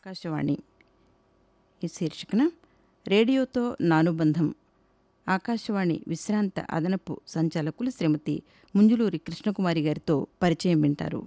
ఆకాశవాణి ఈ శీర్షికన రేడియోతో నానుబంధం ఆకాశవాణి విశ్రాంత అదనపు సంచాలకులు శ్రీమతి ముంజులూరి కృష్ణకుమారి గారితో పరిచయం వింటారు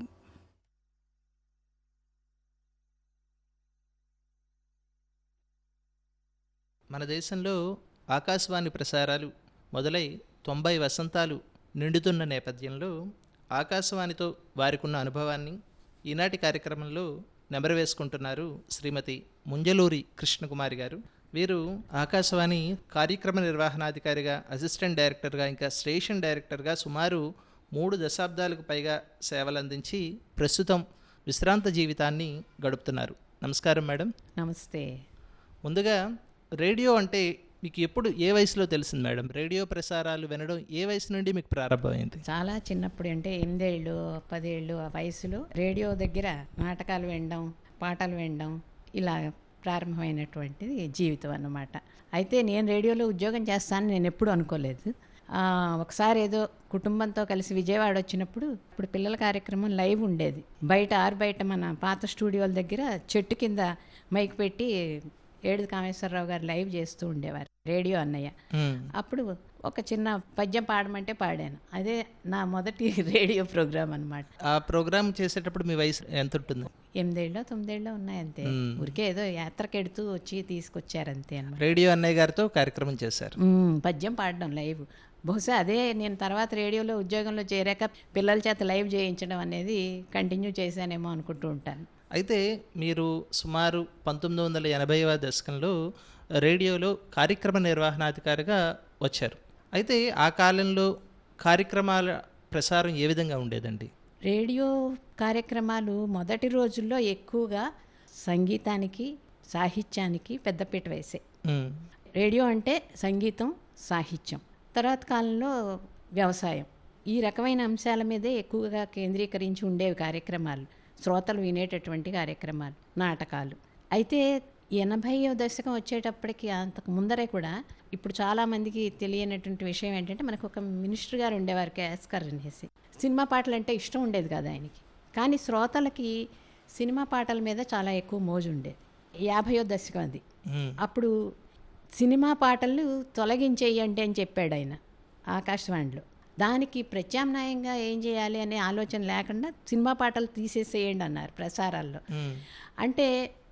మన దేశంలో ఆకాశవాణి ప్రసారాలు మొదలై తొంభై వసంతాలు నిండుతున్న నేపథ్యంలో ఆకాశవాణితో వారికున్న అనుభవాన్ని ఈనాటి కార్యక్రమంలో నెమరవేసుకుంటున్నారు శ్రీమతి ముంజలూరి కృష్ణకుమారి గారు వీరు ఆకాశవాణి కార్యక్రమ నిర్వహణాధికారిగా అసిస్టెంట్ డైరెక్టర్గా ఇంకా స్టేషన్ డైరెక్టర్గా సుమారు మూడు దశాబ్దాలకు పైగా సేవలందించి ప్రస్తుతం విశ్రాంత జీవితాన్ని గడుపుతున్నారు నమస్కారం మేడం నమస్తే ముందుగా రేడియో అంటే మీకు ఎప్పుడు ఏ వయసులో తెలిసింది మేడం రేడియో ప్రసారాలు వినడం ఏ వయసు నుండి మీకు ప్రారంభమైంది చాలా చిన్నప్పుడు అంటే ఎనిమిదేళ్ళు పదేళ్ళు ఆ వయసులో రేడియో దగ్గర నాటకాలు వినడం పాటలు వినడం ఇలా ప్రారంభమైనటువంటిది జీవితం అన్నమాట అయితే నేను రేడియోలో ఉద్యోగం చేస్తానని నేను ఎప్పుడు అనుకోలేదు ఆ, ఒకసారి ఏదో కుటుంబంతో కలిసి విజయవాడ వచ్చినప్పుడు ఇప్పుడు పిల్లల కార్యక్రమం లైవ్ ఉండేది బయట ఆరు బయట మన పాత స్టూడియోల దగ్గర చెట్టు కింద మైక్ పెట్టి ఏడు కామేశ్వరరావు గారు లైవ్ చేస్తూ ఉండేవారు రేడియో అన్నయ్య మ్మ్. అప్పుడు ఒక చిన్న పద్యం పాడమంటే పాడాను అదే నా మొదటి రేడియో ప్రోగ్రామ్ అన్నమాట ఆ ప్రోగ్రామ్ చేసేటప్పుడు మీ వయసు ఎంత ఉంటుంది ఎనిమిదేళ్ళో తొమ్మిదేళ్ళో ఉన్నాయి అంతే మ్మ్. ఊరికే ఏదో యాత్రకెడుతూ వచ్చి తీసుకొచ్చారు అంతే అన్నమాట రేడియో అన్నయ్య గారితో కార్యక్రమం చేశారు మ్మ్, పద్యం పాడడం లైవ్ బహుశా అదే నేను తర్వాత రేడియోలో ఉద్యోగంలో చేరాక పిల్లల చేత లైవ్ చేయించడం అనేది కంటిన్యూ చేశానేమో అనుకుంటూ ఉంటాను అయితే మీరు సుమారు పంతొమ్మిది వందల ఎనభైవ దశకంలో రేడియోలో కార్యక్రమ నిర్వహణాధికారిగా వచ్చారు అయితే ఆ కాలంలో కార్యక్రమాల ప్రసారం ఏ విధంగా ఉండేదండి రేడియో కార్యక్రమాలు మొదటి రోజుల్లో ఎక్కువగా సంగీతానికి సాహిత్యానికి పెద్దపీట వేసే మ్మ్. రేడియో అంటే సంగీతం సాహిత్యం తర్వాత కాలంలో వ్యవసాయం ఈ రకమైన అంశాల మీదే ఎక్కువగా కేంద్రీకరించి ఉండేవి కార్యక్రమాలు శ్రోతలు వినేటటువంటి కార్యక్రమాలు నాటకాలు అయితే ఎనభైవ దశకం వచ్చేటప్పటికి అంతకు ముందరే కూడా ఇప్పుడు చాలామందికి తెలియనటువంటి విషయం ఏంటంటే మనకు ఒక మినిస్టర్ గారు ఉండేవారు కేఎస్కర్ అనేసి సినిమా పాటలు అంటే ఇష్టం ఉండేది కాదు ఆయనకి కానీ శ్రోతలకి సినిమా పాటల మీద చాలా ఎక్కువ మోజు ఉండేది యాభయో దశకం అది మ్మ్. అప్పుడు సినిమా పాటలు తొలగించేయండి అని చెప్పాడు ఆయన ఆకాశవాణిలో దానికి ప్రత్యామ్నాయంగా ఏం చేయాలి అనే ఆలోచన లేకుండా సినిమా పాటలు తీసేసేయండి అన్నారు ప్రసారాల్లో మ్మ్. అంటే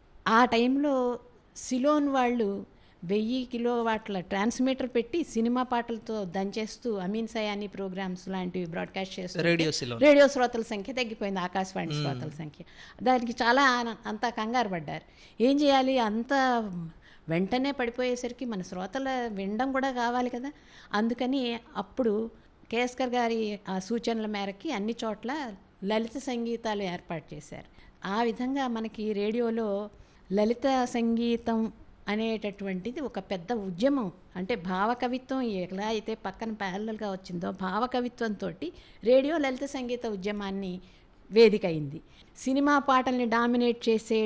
ఆ టైంలో సిలోన్ వాళ్ళు వెయ్యి కిలో వాట్ల ట్రాన్స్మిటర్ పెట్టి సినిమా పాటలతో దంచేస్తూ అమీన్ సయానీ ప్రోగ్రామ్స్ లాంటివి బ్రాడ్కాస్ట్ చేస్తూ రేడియో సిలో రేడియో శ్రోతల సంఖ్య తగ్గిపోయింది ఆకాశవాణి శ్రోతల సంఖ్య దానికి చాలా ఆన- అంతా కంగారు పడ్డారు ఏం చేయాలి అంత వెంటనే పడిపోయేసరికి మన శ్రోతల వినడం కూడా కావాలి కదా అందుకని అప్పుడు కేస్కర్ గారి ఆ సూచనల మేరకి అన్ని చోట్ల లలిత సంగీతాలు ఏర్పాటు చేశారు ఆ విధంగా మనకి రేడియోలో లలిత సంగీతం అనేటటువంటిది ఒక పెద్ద ఉద్యమం అంటే భావకవిత్వం ఎలా అయితే పక్కన ప్యారలల్గా వచ్చిందో భావకవిత్వంతో రేడియో లలిత సంగీత ఉద్యమాన్ని వేదిక అయింది సినిమా పాటల్ని డామినేట్ చేసే